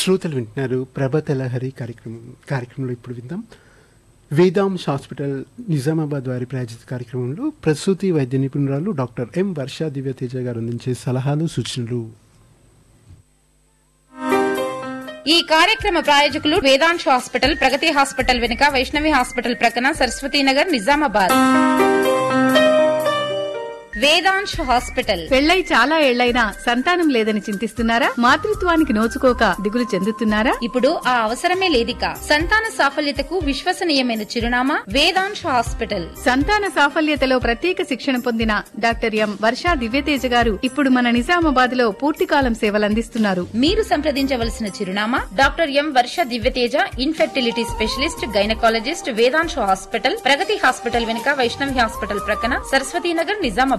శ్రోతలు వింటున్నారు ప్రభత లహరి కార్యక్రమం కార్యక్రమంలో ఇప్పుడు విందాం వేదాంశ్ హాస్పిటల్ నిజామాబాద్ వారి ప్రాయోజిత కార్యక్రమంలో ప్రసూతి వైద్య నిపుణురాలు డాక్టర్ ఎం వర్షా దివ్యతేజ గారు అందించే సలహాలు సూచనలు ఈ కార్యక్రమ ప్రాయోజకులు వేదాంశ్ హాస్పిటల్ ప్రగతి హాస్పిటల్ వెనుక వైష్ణవి హాస్పిటల్ ప్రక్కన సరస్వతీనగర్ నిజామాబాద్ వేదాంశ్ హాస్పిటల్ పెళ్లై చాలా ఏళ్లైనా సంతానం లేదని చింతిస్తున్నారా మాతృత్వానికి నోచుకోక దిగులు చెందుతున్నారా ఇప్పుడు ఆ అవసరమే లేదిక సంతాన సాఫల్యతకు విశ్వసనీయమైన చిరునామా వేదాంశ్ హాస్పిటల్ సంతాన సాఫల్యతలో ప్రత్యేక శిక్షణ పొందిన డాక్టర్ ఎం వర్షా దివ్యతేజ గారు ఇప్పుడు మన నిజామాబాద్ లో పూర్తికాలం సేవలందిస్తున్నారు మీరు సంప్రదించవలసిన చిరునామా doctor M Varsha Divyateja infertility specialist gynaecologist Vedansh hospital Pragati hospital వెనుక వైష్ణవి హాస్పిటల్ ప్రక్కన సరస్వతీనగర్ నిజామాబాద్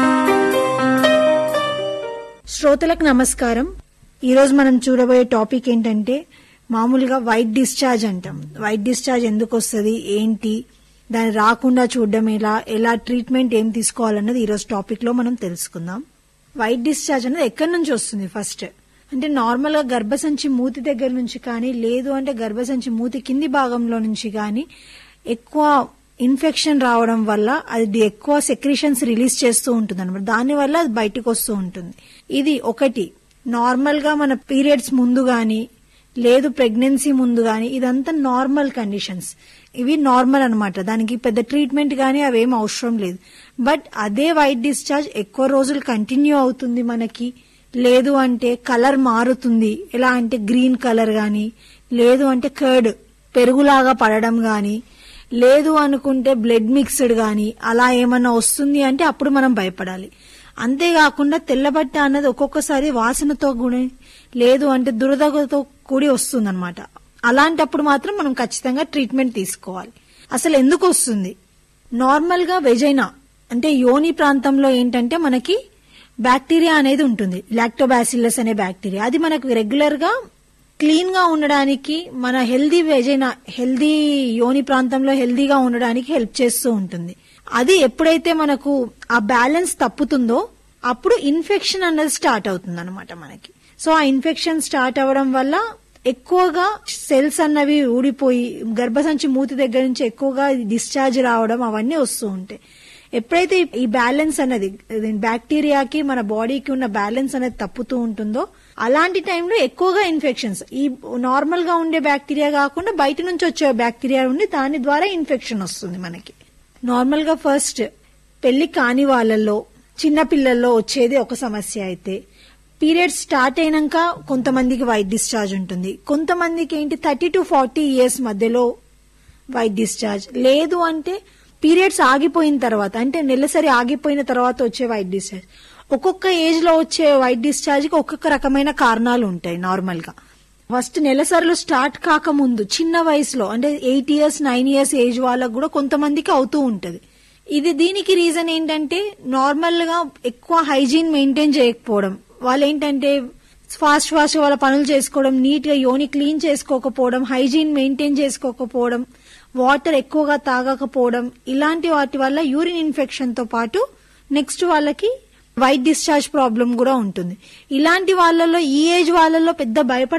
శ్రోతలకు నమస్కారం ఈరోజు మనం చూడబోయే టాపిక్ ఏంటంటే మామూలుగా వైట్ డిశ్చార్జ్ అంటాం వైట్ డిశ్చార్జ్ ఎందుకు వస్తుంది ఏంటి దాన్ని రాకుండా చూడడం ఎలా ఎలా ట్రీట్మెంట్ ఏం తీసుకోవాలన్నది ఈరోజు టాపిక్ లో మనం తెలుసుకుందాం వైట్ డిశ్చార్జ్ అనేది ఎక్కడి నుంచి వస్తుంది ఫస్ట్ అంటే నార్మల్ గా గర్భసంచి మూతి దగ్గర నుంచి కానీ లేదు అంటే గర్భసంచి మూతి కింది భాగంలో నుంచి కానీ ఎక్కువ ఇన్ఫెక్షన్ రావడం వల్ల అది ఎక్కువ సెక్రీషన్స్ రిలీజ్ చేస్తూ ఉంటుంది అనమాట దాని వల్ల అది బయటకు వస్తూ ఉంటుంది ఇది ఒకటి నార్మల్ గా మన పీరియడ్స్ ముందు గాని లేదు ప్రెగ్నెన్సీ ముందు గాని ఇదంతా నార్మల్ కండిషన్స్ ఇవి నార్మల్ అన్నమాట దానికి పెద్ద ట్రీట్మెంట్ గానీ అవేం అవసరం లేదు బట్ అదే వైట్ డిశ్చార్జ్ ఎక్కువ రోజులు కంటిన్యూ అవుతుంది మనకి లేదు అంటే కలర్ మారుతుంది ఎలా అంటే గ్రీన్ కలర్ గాని లేదు అంటే కర్డ్ పెరుగులాగా పడడం గాని లేదు అనుకుంటే బ్లడ్ మిక్స్డ్ గాని అలా ఏమన్నా వస్తుంది అంటే అప్పుడు మనం భయపడాలి అంతేకాకుండా తెల్లబట్ట అన్నది ఒక్కొక్కసారి వాసనతో కూడా లేదు అంటే దురదతో కూడి వస్తుందన్నమాట అలాంటప్పుడు మాత్రం మనం ఖచ్చితంగా ట్రీట్మెంట్ తీసుకోవాలి అసలు ఎందుకు వస్తుంది నార్మల్ గా వెజైనా అంటే యోని ప్రాంతంలో ఏంటంటే మనకి బ్యాక్టీరియా అనేది ఉంటుంది లాక్టోబాసిల్లస్ అనే బ్యాక్టీరియా అది మనకు రెగ్యులర్ గా క్లీన్ గా ఉండడానికి మన హెల్దీ వెజైనా హెల్దీ యోని ప్రాంతంలో హెల్దీగా ఉండడానికి హెల్ప్ చేస్తూ ఉంటుంది అది ఎప్పుడైతే మనకు ఆ బ్యాలెన్స్ తప్పుతుందో అప్పుడు ఇన్ఫెక్షన్ అన్నది స్టార్ట్ అవుతుంది అనమాట మనకి సో ఆ ఇన్ఫెక్షన్ స్టార్ట్ అవ్వడం వల్ల ఎక్కువగా సెల్స్ అన్నవి ఊడిపోయి గర్భసంచి మూతి దగ్గర నుంచి ఎక్కువగా డిశ్చార్జ్ రావడం అవన్నీ వస్తూ ఉంటాయి ఎప్పుడైతే ఈ బ్యాలెన్స్ అన్నది బ్యాక్టీరియాకి మన బాడీకి ఉన్న బ్యాలెన్స్ అనేది తప్పుతూ ఉంటుందో అలాంటి టైంలో ఎక్కువగా ఇన్ఫెక్షన్స్ ఈ నార్మల్ గా ఉండే బ్యాక్టీరియా కాకుండా బయట నుంచి వచ్చే బ్యాక్టీరియా ఉండి దాని ద్వారా ఇన్ఫెక్షన్ వస్తుంది మనకి నార్మల్ గా ఫస్ట్ పెళ్లి కాని వాళ్ళల్లో చిన్న పిల్లల్లో వచ్చేది ఒక సమస్య అయితే పీరియడ్స్ స్టార్ట్ అయినాక కొంతమందికి వైట్ డిశ్చార్జ్ ఉంటుంది కొంతమందికి ఏంటి థర్టీ టు ఫార్టీ ఇయర్స్ మధ్యలో వైట్ డిశ్చార్జ్ లేదు అంటే పీరియడ్స్ ఆగిపోయిన తర్వాత అంటే నెలసరి ఆగిపోయిన తర్వాత వచ్చే వైట్ డిశ్చార్జ్ ఒక్కొక్క ఏజ్ లో వచ్చే వైట్ డిశ్చార్జ్ కి ఒక్కొక్క రకమైన కారణాలు ఉంటాయి నార్మల్ గా ఫస్ట్ నెలసరిలో స్టార్ట్ కాకముందు చిన్న వయసులో అంటే eight years nine years age వాళ్ళకు కూడా కొంతమందికి అవుతూ ఉంటది ఇది దీనికి రీజన్ ఏంటంటే నార్మల్ గా ఎక్కువ హైజీన్ మెయింటైన్ చేయకపోవడం వాళ్ళు ఏంటంటే ఫాస్ట్ ఫాస్ట్ వాళ్ళ పనులు చేసుకోవడం నీట్ గా యోని క్లీన్ చేసుకోకపోవడం హైజీన్ మెయింటైన్ చేసుకోకపోవడం వాటర్ ఎక్కువగా తాగకపోవడం ఇలాంటి వాటి వల్ల యూరిన్ ఇన్ఫెక్షన్ తో పాటు నెక్స్ట్ వాళ్ళకి వైట్ డిశ్చార్జ్ ప్రాబ్లం కూడా ఉంటుంది ఇలాంటి వాళ్ళలో ఈ ఏజ్ వాళ్ళలో పెద్ద భయపడ